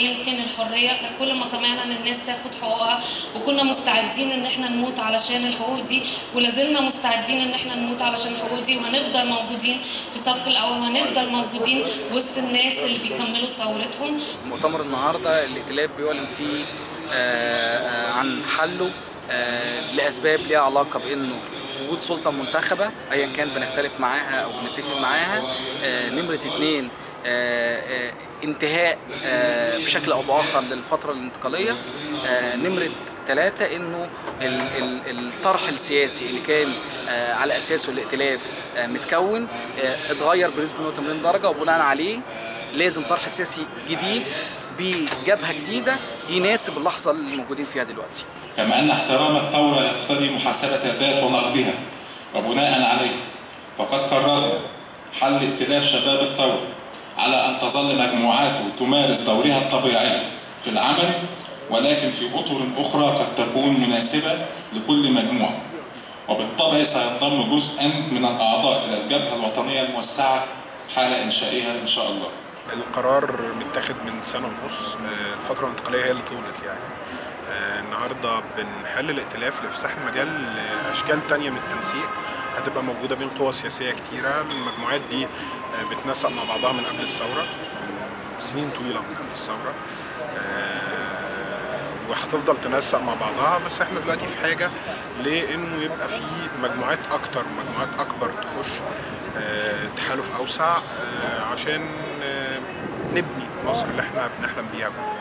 يمكن الحريه كان كل ما طمعنا ان الناس تاخد حقوقها وكنا مستعدين ان احنا نموت علشان الحقوق دي ولازلنا مستعدين ان احنا نموت علشان الحقوق دي وهنفضل موجودين في صف الاول وهنفضل موجودين وسط الناس اللي بيكملوا ثورتهم مؤتمر النهارده الائتلاف بيعلن فيه آه، آه، عن حله آه، لاسباب ليها علاقه بانه وجود سلطه منتخبه ايا كان بنختلف معاها او بنتفق معاها آه، نمره اتنين آه، آه، انتهاء آه، بشكل او باخر للفتره الانتقاليه آه، نمره ثلاثة انه ال- ال- الطرح السياسي اللي كان آه، على اساسه الائتلاف آه، متكون آه، اتغير بنسبه 180 درجه وبناء عليه لازم طرح سياسي جديد بجبهه جديده يناسب اللحظه اللي موجودين فيها دلوقتي كما أن احترام الثورة يقتضي محاسبة الذات ونقدها وبناء عليه فقد قررنا حل ائتلاف شباب الثورة على أن تظل مجموعاته تمارس دورها الطبيعي في العمل ولكن في أطر أخرى قد تكون مناسبة لكل مجموعة وبالطبع سينضم جزءا من الأعضاء إلى الجبهة الوطنية الموسعة حال إنشائها إن شاء الله القرار متاخد من سنه ونص آه، الفتره الانتقاليه هي اللي طولت يعني آه، النهارده بنحل الائتلاف لافساح المجال لاشكال تانية من التنسيق هتبقى موجوده بين قوى سياسيه كتيره المجموعات دي آه، بتنسق مع بعضها من قبل الثوره من سنين طويله من قبل الثوره آه، وهتفضل تنسق مع بعضها بس احنا دلوقتي في حاجه لانه يبقى في مجموعات اكتر مجموعات اكبر تخش آه، تحالف اوسع آه، عشان آه، نبني مصر اللي احنا بنحلم بيها كلنا